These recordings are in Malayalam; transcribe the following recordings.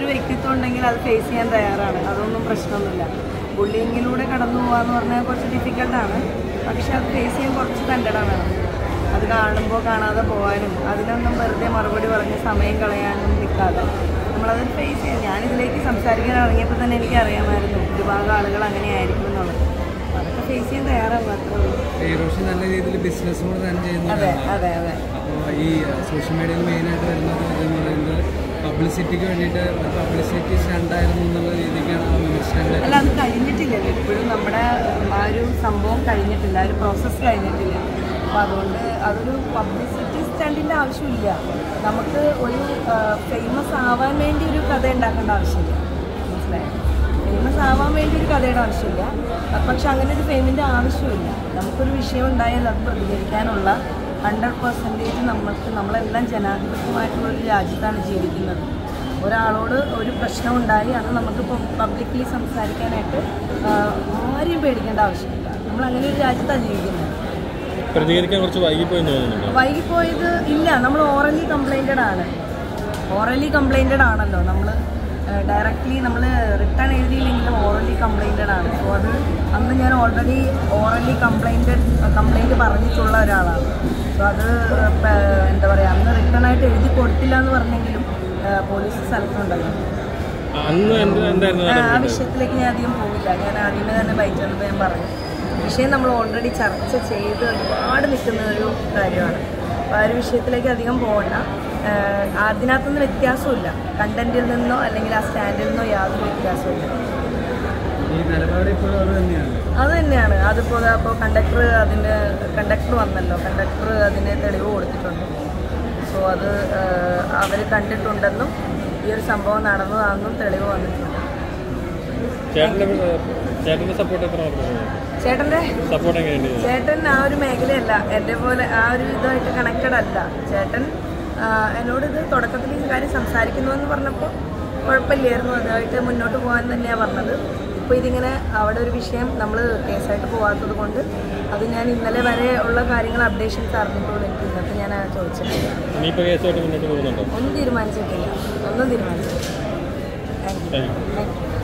ഒരു വ്യക്തിത്വം ഉണ്ടെങ്കിൽ അത് ഫേസ് ചെയ്യാൻ തയ്യാറാണ് അതൊന്നും പ്രശ്നമൊന്നുമില്ല ബുള്ളിങ്ങിലൂടെ കടന്നു പോകാന്ന് പറഞ്ഞാൽ കുറച്ച് ഡിഫിക്കൽട്ടാണ് പക്ഷെ അത് ഫേസ് ചെയ്യാൻ കുറച്ച് കണ്ടട വേണം അത് കാണുമ്പോൾ കാണാതെ പോകാനും അതിനൊന്നും വെറുതെ മറുപടി പറഞ്ഞ് സമയം കളയാനും നിൽക്കാതെ നമ്മളത് ഫേസ് ചെയ്യാം ഞാനിതിലേക്ക് സംസാരിക്കാൻ ഇറങ്ങിയപ്പോൾ തന്നെ എനിക്ക് അറിയാമായിരുന്നു ഒരുപാട് ആളുകൾ അങ്ങനെ ആയിരിക്കും എന്നുള്ളത് അപ്പോൾ അതൊക്കെ ഫേസ് ചെയ്യാൻ തയ്യാറാവും അത്രേ ഉള്ളൂ റോഷി നല്ല രീതിയിൽ ബിസിനസ് കൂടെ റൺ അതെ ചെയ്യുന്നതാണ് അതെ അതെ അപ്പോൾ ഈ സോഷ്യൽ മീഡിയയിൽ മെയിനായിട്ട് വരുന്നത് ഇതെന്ന് പറയുന്നത് പബ്ലിസിറ്റിക്ക് വേണ്ടിയിട്ട് പബ്ലിസിറ്റി സ്റ്റണ്ടായിരുന്നു എന്നുള്ള രീതിക്കാണ് ആ വിമർശനങ്ങൾ അല്ല അത് കഴിഞ്ഞിട്ടില്ലല്ലോ ഇപ്പോഴും നമ്മുടെ ആ ഒരു സംഭവം കഴിഞ്ഞിട്ടില്ല ആ ഒരു പ്രോസസ്സ് കഴിഞ്ഞിട്ടില്ല അപ്പോൾ അതുകൊണ്ട് അതൊരു പബ്ലിസിറ്റി സ്റ്റണ്ടിൻ്റെ ആവശ്യമില്ല നമുക്ക് ഒരു ഫേമസ് ആവാൻ വേണ്ടി ഒരു കഥ ഉണ്ടാക്കേണ്ട ആവശ്യമില്ല മനസ്സിലായോ ഫേമസ് ആവാൻ വേണ്ടി ഒരു കഥയുടെ ആവശ്യമില്ല പക്ഷെ അങ്ങനെ ഒരു ഫെയിമിൻ്റെ ആവശ്യമില്ല നമുക്കൊരു വിഷയം ഉണ്ടായാൽ അത് പ്രതികരിക്കാനുള്ള ഹൺഡ്രഡ് പെർസെൻറ്റേജ് നമ്മൾക്ക് നമ്മളെല്ലാം ജനാധിപത്യമായിട്ടുള്ള ഒരു രാജ്യത്താണ് ജീവിക്കുന്നത് ഒരാളോട് ഒരു പ്രശ്നം ഉണ്ടായി അത് നമുക്ക് പബ്ലിക്കലി സംസാരിക്കാനായിട്ട് ആ, ആരെയും പേടിക്കേണ്ട ആവശ്യമില്ല നമ്മൾ അങ്ങനെ ഒരു രാജ്യത്താണ് ജീവിക്കുന്നത് പ്രതികരിക്കാൻ കുറച്ച് വൈകിപ്പോയെന്ന് തോന്നുന്നുണ്ടോ വൈകിപ്പോയത് ഇല്ല നമ്മൾ ഓറലി കംപ്ലൈൻറ്റഡ് ആണ് ഓറലി കംപ്ലൈൻറ്റഡ് ആണല്ലോ നമ്മൾ ഡയറക്റ്റ്ലി നമ്മൾ റിട്ടേൺ എഴുതിയില്ലെങ്കിലും ഓറലി കംപ്ലൈൻറ്റഡ് ആണ് സോ അത് അന്ന് ഞാൻ ഓൾറെഡി ഓറലി കംപ്ലൈൻറ്റഡ് കംപ്ലൈൻറ്റ് പറഞ്ഞിട്ടുള്ള ഒരാളാണ് സോ അത് പ- എന്താ പറയുക അന്ന് റിട്ടേൺ ആയിട്ട് എഴുതി കൊടുത്തില്ല എന്ന് പറഞ്ഞെങ്കിലും പോലീസ് സ്ഥലത്തുണ്ടല്ലോ അന്ന് എന്ത് എന്തായിരുന്നു ആ, ആ നടന്നത്? വിഷയത്തിലേക്ക് ഞാൻ അധികം പോകില്ല ഞാൻ ആദ്യമേ തന്നെ ബൈറ്റ് വന്നപ്പോൾ ഞാൻ പറഞ്ഞു വിഷയം നമ്മൾ ഓൾറെഡി ചർച്ച ചെയ്ത് ഒരുപാട് നിൽക്കുന്ന ഒരു കാര്യമാണ് അപ്പോൾ ആ ഒരു വിഷയത്തിലേക്ക് അധികം പോകണ്ട ആഹ് അതിനകത്തൊന്നും വ്യത്യാസമില്ല കണ്ടന്റിൽ നിന്നോ അല്ലെങ്കിൽ ആ സ്റ്റാൻഡിൽ നിന്നോ യാതൊരു വ്യത്യാസമില്ല ഈ നിലപാട് ഇപ്പോഴും അത് തന്നെയാണ് അത് തന്നെയാണ് അതിപ്പോൾ അപ്പോൾ കണ്ടക്ടർ അതിന് കണ്ടക്ടർ വന്നല്ലോ കണ്ടക്ടർ അതിന് തെളിവ് കൊടുത്തിട്ടുണ്ട് സോ അത് അവർ കണ്ടിട്ടുണ്ടെന്നും ഈ ഒരു സംഭവം നടന്നതാണെന്നും തെളിവ് വന്നിട്ടുണ്ട് ചേട്ടന്റെ ചേട്ടന്റെ സപ്പോർട്ട് എത്ര ചേട്ടൻ്റെ സപ്പോർട്ട് എങ്ങനെയുണ്ട് ചേട്ടൻ ആ ഒരു മേഖലയല്ല എൻ്റെ പോലെ ആ ഒരു ഇതായിട്ട് കണക്റ്റഡ് അല്ല ചേട്ടൻ ആ, എന്നോട് ഇത് തുടക്കത്തിൽ ഈ കാര്യം സംസാരിക്കുന്നു എന്ന് പറഞ്ഞപ്പോൾ കുഴപ്പമില്ലായിരുന്നു അതുമായിട്ട് മുന്നോട്ട് പോകാൻ തന്നെയാണ് പറഞ്ഞത് ഇപ്പോൾ ഇതിങ്ങനെ അവിടെ ഒരു വിഷയം നമ്മൾ കേസായിട്ട് പോകാത്തത് കൊണ്ട് അത് ഞാൻ ഇന്നലെ വരെ ഉള്ള കാര്യങ്ങൾ അപ്ഡേഷൻസ് അറിഞ്ഞിട്ടുള്ളൂ എനിക്ക് ഇന്നത്തെ ഞാൻ ചോദിച്ചിട്ടില്ല ഇനിയിപ്പോൾ കേസുമായിട്ട് മുന്നോട്ട് പോകുന്നുണ്ടോ ഒന്നും തീരുമാനിച്ചിട്ടില്ല ഒന്നും തീരുമാനിച്ചിട്ടില്ല thank you thank you thank you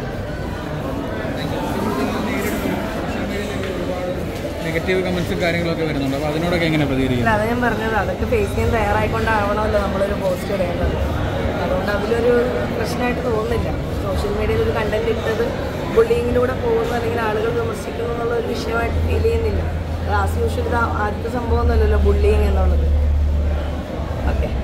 negative കമൻസും കാര്യങ്ങളൊക്കെ വരുന്നുണ്ട് അപ്പോൾ അതിനോടൊക്കെ എങ്ങനെ പ്രതികരിക്കും അല്ല അത് ഞാൻ പറഞ്ഞത് അതൊക്കെ ഫേസ് ചെയ്യാൻ തയ്യാറായിക്കൊണ്ടാവണമല്ലോ നമ്മളൊരു പോസ്റ്റ് ഇടേണ്ടത് അതുകൊണ്ട് അതിലൊരു പ്രശ്നമായിട്ട് തോന്നുന്നില്ല സോഷ്യൽ മീഡിയയിൽ ഒരു കണ്ടന്റ് ഇട്ടത് ബുള്ളിങ്ങിലൂടെ പോകുന്നു അല്ലെങ്കിൽ ആളുകൾ വിമർശിക്കുന്നു എന്നുള്ള ഒരു വിഷയമായിട്ട് ഫീൽ ചെയ്യുന്നില്ല അത് ആസ് യൂഷ്വൽ ഇത് ആദ്യത്തെ സംഭവം ഒന്നുമല്ലല്ലോ ബുള്ളിങ് എന്നുള്ളത് ഓക്കെ